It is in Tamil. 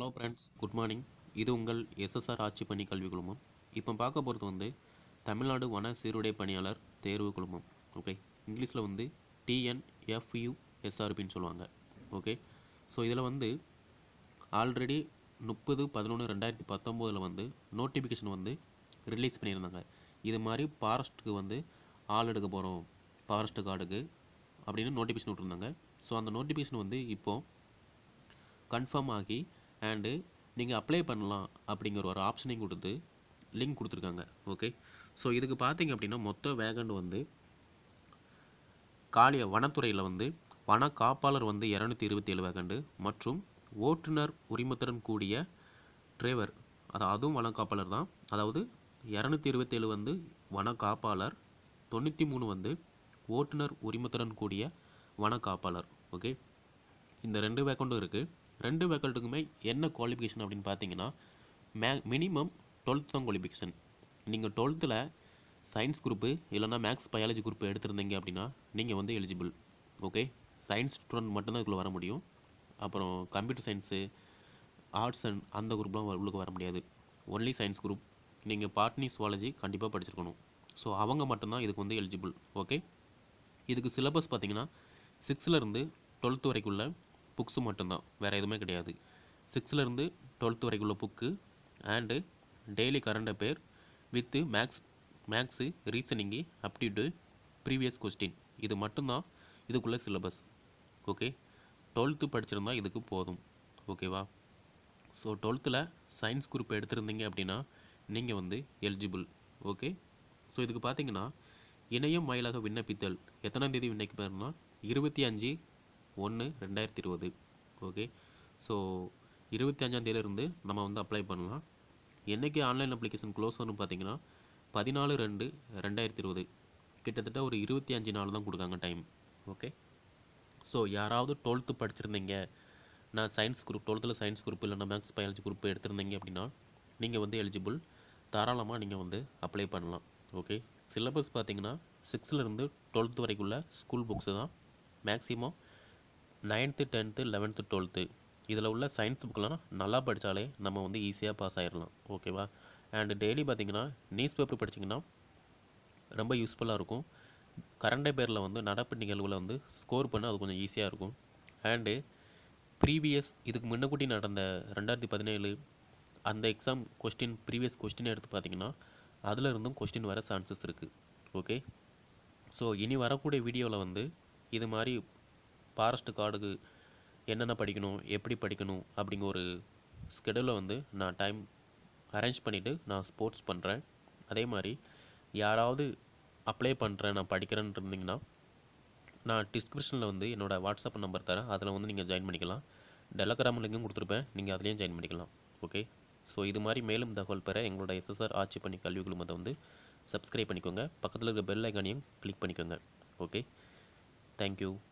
ஃப்ரெண்ட்ஸ் குட் மார்னிங் இது உங்கள் எஸ்எஸ்ஆர் ஆட்சி பணி கல்வி குழுமம் இப்போ பார்க்க போகிறது வந்து தமிழ்நாடு வன சீருடை பணியாளர் தேர்வு குழுமம் ஓகே இங்கிலீஷில் வந்து டிஎன்எஃப்யூஎஸ்ஆர்பின்னு சொல்லுவாங்க ஓகே ஸோ இதில் வந்து ஆல்ரெடி முப்பது பதினொன்று ரெண்டாயிரத்தி பத்தொம்போதில் வந்து நோட்டிஃபிகேஷன் வந்து ரிலீஸ் பண்ணியிருந்தாங்க இது மாதிரி ஃபாரஸ்ட்டுக்கு வந்து ஆள் எடுக்க போகிறோம் ஃபாரஸ்ட் கார்டுக்கு அப்படின்னு நோட்டிஃபிகேஷன் விட்ருந்தாங்க ஸோ அந்த நோட்டிஃபிகேஷன் வந்து இப்போது கன்ஃபார்ம் ஆகி அண்டு நீங்கள் அப்ளை பண்ணலாம் அப்படிங்கிற ஒரு ஆப்ஷனையும் கொடுத்து லிங்க் கொடுத்துருக்காங்க ஓகே ஸோ இதுக்கு பார்த்தீங்க அப்படின்னா மொத்த வேகண்ட் வந்து காலிய வனத்துறையில் வந்து வன காப்பாளர் வந்து இரநூத்தி இருபத்தி ஏழு வேகண்டு மற்றும் ஓட்டுநர் உரிமத்துடன் கூடிய டிரைவர் அது அதுவும் வன காப்பாளர் தான் அதாவது இரநூத்தி இருபத்தேழு வந்து வன காப்பாளர் தொண்ணூற்றி மூணு வந்து ஓட்டுநர் உரிமத்துடன் கூடிய வன காப்பாளர் ஓகே இந்த ரெண்டு வேக்கண்ட்டும் இருக்குது ரெண்டு வேக்கண்ட்டுக்குமே என்ன குவாலிஃபிகேஷன் அப்படின்னு பார்த்தீங்கன்னா மே மினிமம் டுவெல்த் தான் குவாலிஃபிகேஷன் நீங்கள் டுவெல்த்தில் சயின்ஸ் குரூப்பு இல்லைனா மேக்ஸ் பயாலஜி குரூப் எடுத்திருந்தீங்க அப்படின்னா நீங்கள் வந்து எலிஜிபிள் ஓகே சயின்ஸ் ஸ்டூடெண்ட் மட்டும்தான் இதுக்குள்ள வர முடியும் அப்புறம் கம்ப்யூட்டர் சயின்ஸு ஆர்ட்ஸ் அண்ட் அந்த குரூப்லாம் உள்ளுக்கு வர முடியாது ஒன்லி சயின்ஸ் குரூப் நீங்கள் பாட்னி சுவாலஜி கண்டிப்பாக படிச்சிருக்கணும் ஸோ அவங்க மட்டும்தான் இதுக்கு வந்து எலிஜிபிள் ஓகே இதுக்கு சிலபஸ் பார்த்தீங்கன்னா சிக்ஸ்த்துலேருந்து டுவெல்த்து வரைக்குள்ள புக்ஸு மட்டும்தான் வேறு எதுவுமே கிடையாது சிக்ஸ்த்துலேருந்து டுவெல்த்து வரைக்குள்ள book and daily current affair with maths maths reasoning aptitude previous question இது மட்டும்தான் இதுக்குள்ள சிலபஸ் ஓகே டுவெல்த்து படிச்சிருந்தா இதுக்கு போதும் ஓகேவா ஸோ டுவெல்த்தில் சயின்ஸ் குரூப் எடுத்திருந்தீங்க அப்படின்னா நீங்கள் வந்து எலிஜிபிள் ஓகே ஸோ இதுக்கு பார்த்தீங்கன்னா இணையம் வாயிலாக விண்ணப்பித்தல் எத்தனாம் தேதி விண்ணப்பிப்பாருன்னா இருபத்தி அஞ்சு ஒன்று ரெண்டாயிரத்தி இருபது ஓகே ஸோ இருபத்தி அஞ்சாம் தேதியிலிருந்து நம்ம வந்து அப்ளை பண்ணலாம் என்றைக்கு ஆன்லைன் அப்ளிகேஷன் க்ளோஸ் ஆகும் பார்த்தீங்கன்னா பதினாலு ரெண்டு ரெண்டாயிரத்தி இருபது கிட்டத்தட்ட ஒரு இருபத்தி அஞ்சு நாள் தான் கொடுக்காங்க டைம் ஓகே ஸோ யாராவது டுவெல்த்து படிச்சிருந்தீங்க நான் சயின்ஸ் குரூப் டுவெல்த்தில் சயின்ஸ் குரூப் இல்லைனா மேக்ஸ் பயாலஜி குரூப் எடுத்திருந்தீங்க அப்படின்னா நீங்கள் வந்து எலிஜிபிள் தாராளமாக நீங்கள் வந்து அப்ளை பண்ணலாம் ஓகே சிலபஸ் பார்த்தீங்கன்னா சிக்ஸ்த்துலேருந்து டுவெல்த்து வரைக்குள்ள ஸ்கூல் புக்ஸு தான் maximum ninth tenth eleventh twelfth இதில் உள்ள சயின்ஸ் புக்கெலாம் நல்லா படித்தாலே நம்ம வந்து ஈஸியாக பாஸ் ஆயிடலாம் ஓகேவா அண்டு டெய்லி பார்த்தீங்கன்னா நியூஸ் பேப்பர் படிச்சிங்கன்னா ரொம்ப யூஸ்ஃபுல்லாக இருக்கும் கரண்ட் பேரில் வந்து நடப்பு நிகழ்வில் வந்து ஸ்கோர் பண்ண அது கொஞ்சம் ஈஸியாக இருக்கும் அண்டு ப்ரீவியஸ் இதுக்கு முன்னக்கூட்டி நடந்த ரெண்டாயிரத்தி பதினேழு அந்த எக்ஸாம் கொஸ்டின் ப்ரீவியஸ் கொஸ்டின் எடுத்து பார்த்தீங்கன்னா அதில் இருந்தும் கொஸ்டின் வர சான்சஸ் இருக்குது ஓகே ஸோ இனி வரக்கூடிய வீடியோவில் வந்து இது மாதிரி ஃபாரஸ்ட் கார்டுக்கு என்னென்ன படிக்கணும் எப்படி படிக்கணும் அப்படிங்கிற ஒரு ஸ்கெடியூலை வந்து நான் டைம் அரேஞ்ச் பண்ணிவிட்டு நான் ஸ்போர்ட்ஸ் பண்ணுறேன் அதே மாதிரி யாராவது அப்ளை பண்ணுறேன் நான் படிக்கிறேன்னு இருந்தீங்கன்னா நான் டிஸ்கிரிப்ஷனில் வந்து என்னோடய வாட்ஸ்அப் நம்பர் தரேன் அதில் வந்து நீங்கள் ஜாயின் பண்ணிக்கலாம் டெலகிராம் லிங்கும் கொடுத்துருப்பேன் நீங்கள் அதுலேயும் ஜாயின் பண்ணிக்கலாம் ஓகே ஸோ இது மாதிரி மேலும் தகவல் பெற எங்களோட எஸ்எஸ்ஆர் ஆட்சி பண்ணி கல்வி குழுமத்தை வந்து சப்ஸ்கிரைப் பண்ணிக்கோங்க பக்கத்தில் இருக்கிற பெல் ஐக்கானையும் கிளிக் பண்ணிக்கோங்க ஓகே தேங்க்யூ